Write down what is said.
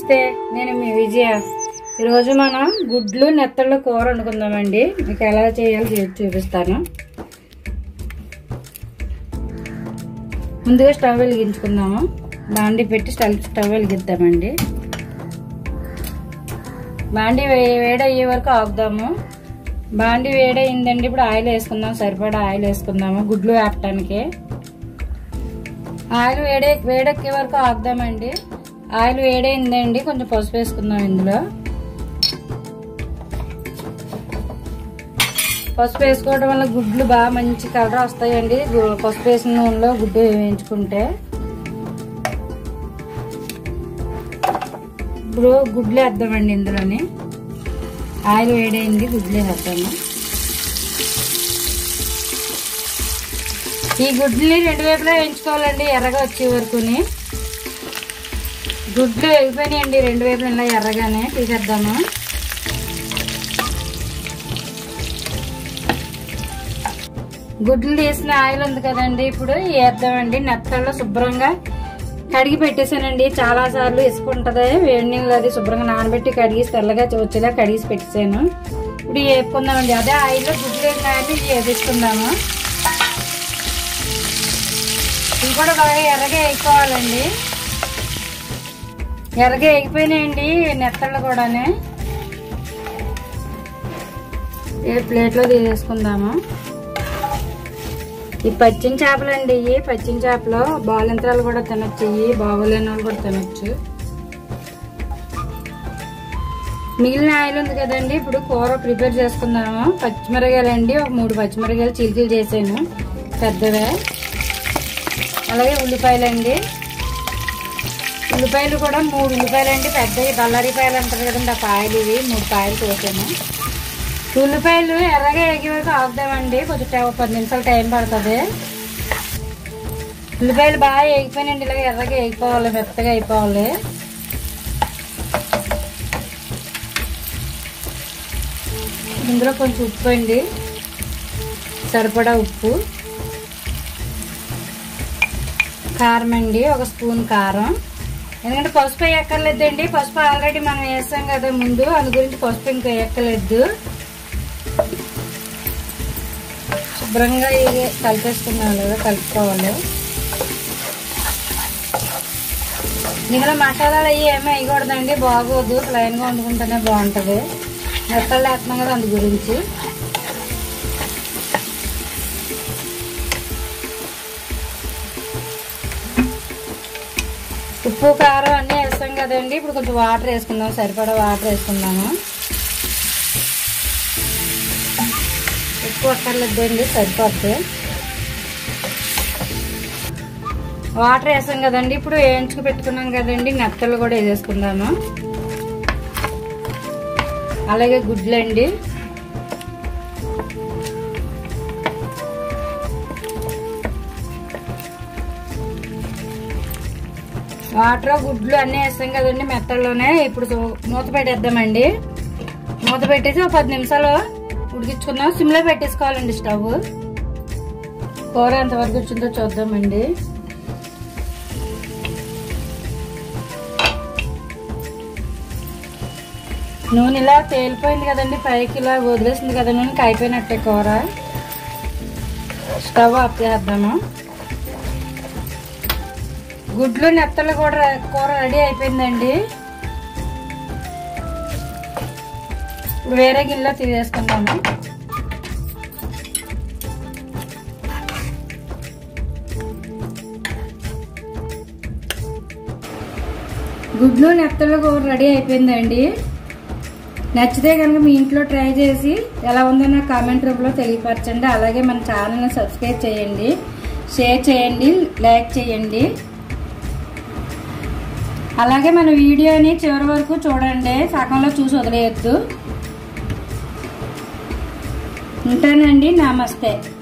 నమస్తే నేను మీ విజయ ఈరోజు మనం గుడ్లు నెత్తళ్ళు కూర వండుకుందామండి మీకు ఎలా చేయాలో చేసి చూపిస్తాను ముందుగా స్టవ్ వెలిగించుకుందాము బాండి పెట్టి స్టవ్ స్టవ్ వెలిగిద్దామండి బాండి వే వేడయ్యే వరకు ఆపుదాము బాండి వేడయిందండి ఇప్పుడు ఆయిల్ వేసుకుందాం సరిపడా ఆయిల్ వేసుకుందాము గుడ్లు వేపటానికి ఆయిల్ వేడే వేడెక్కే వరకు ఆపుదామండి ఆయిల్ వేడైందండి కొంచెం పసుపు వేసుకుందాం ఇందులో పసుపు వేసుకోవడం వల్ల గుడ్లు బాగా మంచి కలర్ వస్తాయండి గు- పసుపు వేసిన నూనెలో గుడ్డు వేయించుకుంటే ఇప్పుడు గుడ్లు వేద్దామండి ఇందులోని ఆయిల్ వేడైంది గుడ్లు వేద్దాము ఈ గుడ్లని రెండు వైపులా వేయించుకోవాలండి ఎర్రగా వచ్చే వరకుని గుడ్లు వేగిపోయినాయండి రెండు వైపులు ఇలా ఎర్రగానే తీసేద్దాము గుడ్లు తీసిన ఆయిల్ ఉంది కదండి ఇప్పుడు వేద్దామండి నెత్తల్లో శుభ్రంగా కడిగి పెట్టేశానండి చాలా సార్లు ఇసుక ఉంటది వేడి నీళ్ళు అది శుభ్రంగా నానబెట్టి కడిగి తెల్లగా వచ్చేలా కడిగి పెట్టేశాను ఇప్పుడు వేపుకుందామండి అదే ఆయిల్లో గుడ్లు వేసిన ఆయిల్ వేపించుకుందాము ఇవి కూడా బాగా ఎర్రగా వేసుకోవాలండి ఎర్రగా వేగిపోయినాయండి నెత్తళ్ళు కూడానే ఏ ప్లేట్లో తీసేసుకుందాము ఈ పచ్చిన చేపలండి ఇవి పచ్చిన చేపలు బాలింతరాలు కూడా తినొచ్చు ఇవి బాగోలేని వాళ్ళు కూడా తినొచ్చు మిగిలిన ఆయిల్ ఉంది కదండి ఇప్పుడు కూర ప్రిపేర్ చేసుకుందాము పచ్చిమిరకాయలండి ఒక మూడు పచ్చిమిరకాయలు చిలికలు చేసాను పెద్దవే అలాగే ఉల్లిపాయలండి ఉల్లిపాయలు కూడా మూడు ఉల్లిపాయలు అండి పెద్దవి బల్లారిపాయలు అంటారు కదండి ఆ పాయలు ఇవి మూడు పాయలు కోసాను ఉల్లిపాయలు ఎర్రగా ఎగి వరకు ఆపుదామండి కొంచెం టై- పది నిమిషాలు టైం పడుతుంది ఉల్లిపాయలు బాగా ఎగిపోయినండి ఇలాగ ఎర్రగా ఎగిపోవాలి మెత్తగా అయిపోవాలి ఇందులో కొంచెం ఉప్పు అండి సరిపడా ఉప్పు కారం అండి ఒక స్పూన్ కారం ఎందుకంటే పసుపు ఎక్కర్లేదండి పసుపు ఆల్రెడీ మనం వేసాం కదా ముందు అందు గురించి పసుపు ఇంకా ఎక్కలేదు శుభ్రంగా ఇది కలిపేసుకున్నాం కదా కలుపుకోవాలి ఇందులో మసాలాలు అవి ఏమీ వేయకూడదండి బాగోదు ప్లైన్గా వండుకుంటేనే బాగుంటుంది మెత్తలు వేస్తున్నాం కదా అందు గురించి ఉప్పు కారం అన్నీ వేస్తాం కదండి ఇప్పుడు కొంచెం వాటర్ వేసుకుందాం సరిపడా వాటర్ వేసుకుందాము ఎక్కువ అక్కర్లేదండి సరిపోద్ది వాటర్ వేసాం కదండి ఇప్పుడు వేయించుకు పెట్టుకున్నాం కదండి నెత్తలు కూడా వేసేసుకుందాము అలాగే గుడ్లండి వాటర్ గుడ్లు అన్నీ వేస్తాం కదండి మెత్తల్లోనే ఇప్పుడు సు- మూత పెట్టేద్దామండి మూత పెట్టేసి ఒక పది నిమిషాలు ఉడికించుకుందాం సిమ్లో పెట్టేసుకోవాలండి స్టవ్ కూర ఎంతవరకు వచ్చిందో చూద్దామండి నూనె ఇలా తేలిపోయింది కదండి పైకి ఇలా వదిలేసింది కదా నూనె అయిపోయినట్టే కూర స్టవ్ ఆఫ్ చేద్దాము గుడ్లు నెత్తలు కూడా రె- కూర రెడీ అయిపోయిందండి ఇప్పుడు వేరే గిన్నెలో తీసేసుకుందాము గుడ్లు నెత్తలు కూర రెడీ అయిపోయిందండి నచ్చితే కనుక మీ ఇంట్లో ట్రై చేసి ఎలా ఉందో నాకు కామెంట్ రూపంలో తెలియపరచండి అలాగే మన ఛానల్ని సబ్స్క్రైబ్ చేయండి షేర్ చేయండి లైక్ చేయండి అలాగే మన వీడియోని చివరి వరకు చూడండి సగంలో చూసి వదిలేయద్దు ఉంటానండి నమస్తే